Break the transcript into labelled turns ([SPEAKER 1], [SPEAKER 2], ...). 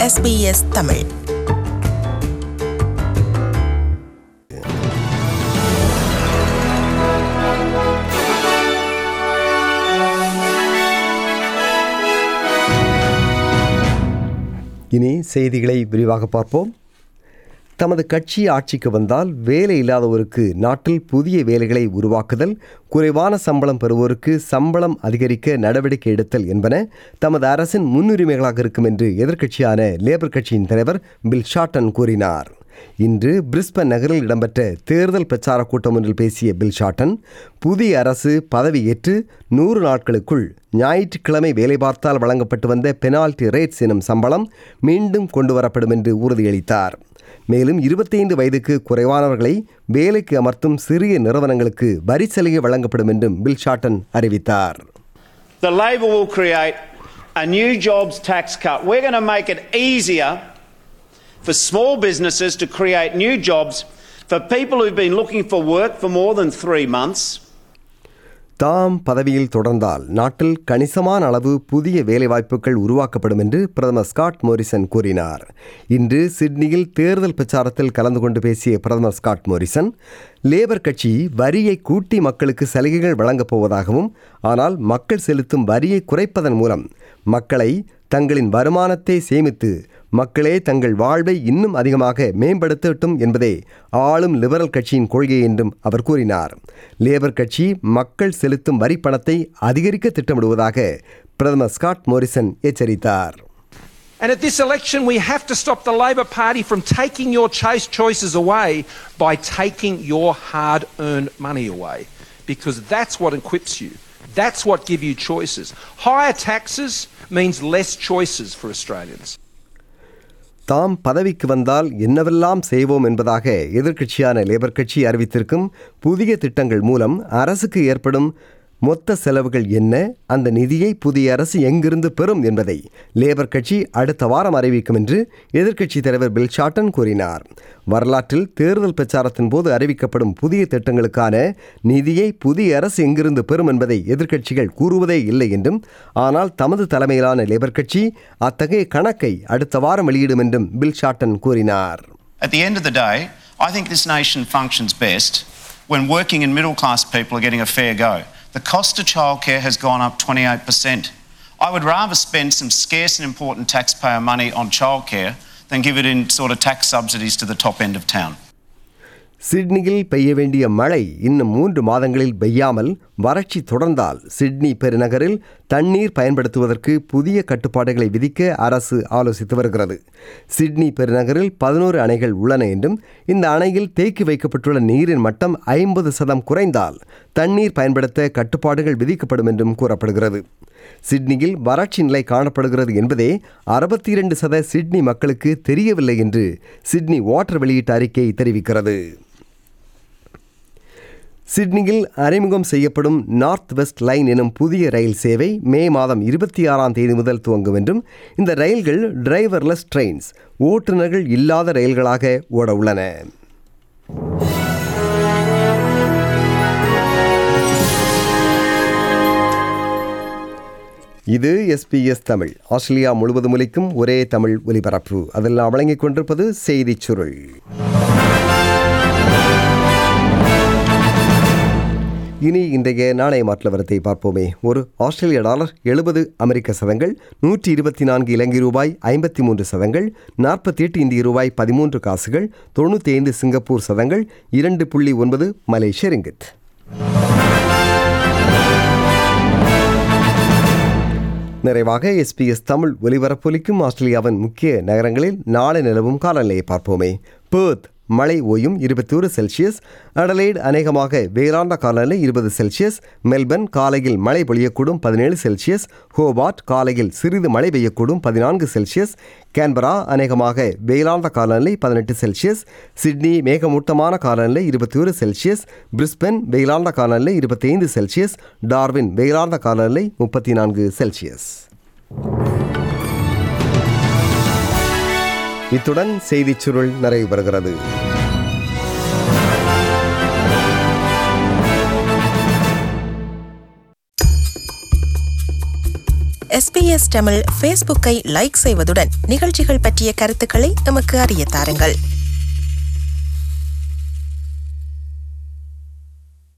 [SPEAKER 1] SBS Tamil
[SPEAKER 2] இனி செய்திகளை விரிவாக பார்ப்போம் தமது கட்சி ஆட்சிக்கு வந்தால் வேலை இல்லாதோருக்கு நாட்டில் புதிய வேலைகளை உருவாக்குதல் குறைவான சம்பளம் பெறுவோருக்கு சம்பளம் அதிகரிக்க நடவடிக்கை எடுத்தல் என்பன தமது அரசின் முன்னுரிமைகளாக இருக்கும் என்று எதிர்க்கட்சியான லேபர் கட்சியின் தலைவர் பில் ஷாட்டன் கூறினார் இன்று பிரிஸ்பன் நகரில் இடம்பெற்ற தேர்தல் பிரச்சார கூட்டம் ஒன்றில் பேசிய பில் ஷாட்டன் புதிய அரசு பதவியேற்று நூறு நாட்களுக்குள் ஞாயிற்றுக்கிழமை வேலை பார்த்தால் வழங்கப்பட்டு வந்த பெனால்டி ரேட்ஸ் எனும் சம்பளம் மீண்டும் கொண்டுவரப்படும் என்று உறுதியளித்தார் மேலும் இருபத்தைந்து வயதுக்கு குறைவானவர்களை வேலைக்கு அமர்த்தும் சிறிய நிறுவனங்களுக்கு வரி சலுகை வழங்கப்படும் என்றும் பில் ஷாட்டன் அறிவித்தார்
[SPEAKER 3] The Labor will create a new jobs tax cut. We're going to make it easier for small businesses to create new jobs for people who've been looking for work for more than three months.
[SPEAKER 2] தாம் பதவியில் தொடர்ந்தால் நாட்டில் கணிசமான அளவு புதிய வேலைவாய்ப்புகள் உருவாக்கப்படும் என்று பிரதமர் ஸ்காட் மோரிசன் கூறினார் இன்று சிட்னியில் தேர்தல் பிரச்சாரத்தில் கலந்து கொண்டு பேசிய பிரதமர் ஸ்காட் மோரிசன் லேபர் கட்சி வரியை கூட்டி மக்களுக்கு சலுகைகள் வழங்கப் போவதாகவும் ஆனால் மக்கள் செலுத்தும் வரியை குறைப்பதன் மூலம் மக்களை தங்களின் வருமானத்தை சேமித்து மக்களே தங்கள் வாழ்வை இன்னும் அதிகமாக மேம்படுத்தட்டும் என்பதே ஆளும் லிபரல் கட்சியின் கொள்கை என்றும் அவர் கூறினார் லேபர் கட்சி மக்கள் செலுத்தும் வரி பணத்தை அதிகரிக்க திட்டமிடுவதாக பிரதமர் ஸ்காட் மோரிசன் எச்சரித்தார்
[SPEAKER 4] And at this election, we have to stop the Labor Party from taking your chase choices away by taking your hard earned money away. Because that's what equips you. That's what gives you choices. Higher taxes means less choices for Australians.
[SPEAKER 2] தாம் பதவிக்கு வந்தால் என்னவெல்லாம் செய்வோம் என்பதாக எதிர்க்கட்சியான labour கட்சி அறிவித்திருக்கும் புதிய திட்டங்கள் மூலம் அரசுக்கு ஏற்படும் மொத்த செலவுகள் என்ன அந்த நிதியை புதிய அரசு எங்கிருந்து பெறும் என்பதை லேபர் கட்சி அடுத்த வாரம் அறிவிக்கும் என்று எதிர்க்கட்சி தலைவர் பில் ஷாட்டன் கூறினார் வரலாற்றில் தேர்தல் பிரச்சாரத்தின் போது அறிவிக்கப்படும் புதிய திட்டங்களுக்கான நிதியை புதிய அரசு எங்கிருந்து பெறும் என்பதை எதிர்க்கட்சிகள் கூறுவதே இல்லை என்றும் ஆனால் தமது தலைமையிலான லேபர் கட்சி அத்தகைய கணக்கை அடுத்த வாரம் வெளியிடும் என்றும் பில் ஷாட்டன் கூறினார்
[SPEAKER 5] At the end of the day, I think this nation functions best when working and middle class people are getting a fair go. The cost of childcare has gone up 28%. I would rather spend some scarce and important taxpayer money on childcare than give it in sort of tax subsidies to the top end of town.
[SPEAKER 2] சிட்னியில் பெய்ய வேண்டிய மழை இன்னும் மூன்று மாதங்களில் பெய்யாமல் வறட்சி தொடர்ந்தால் Sydney பெருநகரில் தண்ணீர் பயன்படுத்துவதற்கு புதிய கட்டுப்பாடுகளை விதிக்க அரசு ஆலோசித்து வருகிறது சிட்னி பெருநகரில் பதினோரு அணைகள் உள்ளன என்றும் இந்த அணையில் தேக்கி வைக்கப்பட்டுள்ள நீரின் மட்டம் ஐம்பது சதம் குறைந்தால் தண்ணீர் பயன்படுத்த கட்டுப்பாடுகள் விதிக்கப்படும் என்றும் கூறப்படுகிறது சிட்னியில் வறட்சி நிலை காணப்படுகிறது என்பதே அறுபத்தி இரண்டு சத சிட்னி மக்களுக்கு தெரியவில்லை என்று சிட்னி வாட்டர் வெளியிட்ட அறிக்கை தெரிவிக்கிறது சிட்னியில் அறிமுகம் செய்யப்படும் நார்த் வெஸ்ட் லைன் எனும் புதிய ரயில் சேவை மே மாதம் இருபத்தி ஆறாம் தேதி முதல் துவங்கும் என்றும் இந்த ரயில்கள் டிரைவர்லெஸ் ட்ரெயின்ஸ் ஓட்டுநர்கள் இல்லாத ரயில்களாக ஓட உள்ளன இது எஸ்பிஎஸ் தமிழ் ஆஸ்திரேலியா முழுவதும் ஒலிக்கும் ஒரே தமிழ் ஒலிபரப்பு அதெல்லாம் வழங்கிக் கொண்டிருப்பது செய்திச் சுருள் இனி இன்றைய நாணய மாற்ற வரத்தை பார்ப்போமே ஒரு ஆஸ்திரேலிய டாலர் எழுபது அமெரிக்க சதங்கள் நூற்றி இருபத்தி நான்கு இலங்கை ரூபாய் ஐம்பத்தி மூன்று சதங்கள் நாற்பத்தி எட்டு இந்திய ரூபாய் பதிமூன்று காசுகள் தொண்ணூற்றி ஐந்து சிங்கப்பூர் சதங்கள் இரண்டு புள்ளி ஒன்பது மலேசிய ரிங்கித் நிறைவாக எஸ்பிஎஸ் தமிழ் ஒலிபரப்பொலிக்கும் ஆஸ்திரேலியாவின் முக்கிய நகரங்களில் நாளை நிலவும் காலநிலையை பார்ப்போமே பேர்த் மழை ஓயும் இருபத்தி ஒரு செல்சியஸ் அடலைடு அநேகமாக வேளாண்ட காலநிலை இருபது செல்சியஸ் மெல்பர்ன் காலையில் மழை பொழியக்கூடும் பதினேழு செல்சியஸ் ஹோபார்ட் காலையில் சிறிது மழை பெய்யக்கூடும் பதினான்கு செல்சியஸ் கேன்பரா அநேகமாக வெயிலார்ந்த காலநிலை பதினெட்டு செல்சியஸ் சிட்னி மேகமூட்டமான காலநிலை இருபத்தி ஒரு செல்சியஸ் பிரிஸ்பென் வெயிலார்ந்த காலநிலை இருபத்தைந்து செல்சியஸ் டார்வின் வெயிலார்ந்த காலநிலை முப்பத்தி நான்கு செல்சியஸ் இத்துடன் செய்திச் சுருள் நிறைவு பெறுகிறது
[SPEAKER 1] எஸ்பிஎஸ் தமிழ் ஃபேஸ்புக்கை லைக் செய்வதுடன் நிகழ்ச்சிகள் பற்றிய கருத்துக்களை எமக்கு அறிய தாருங்கள்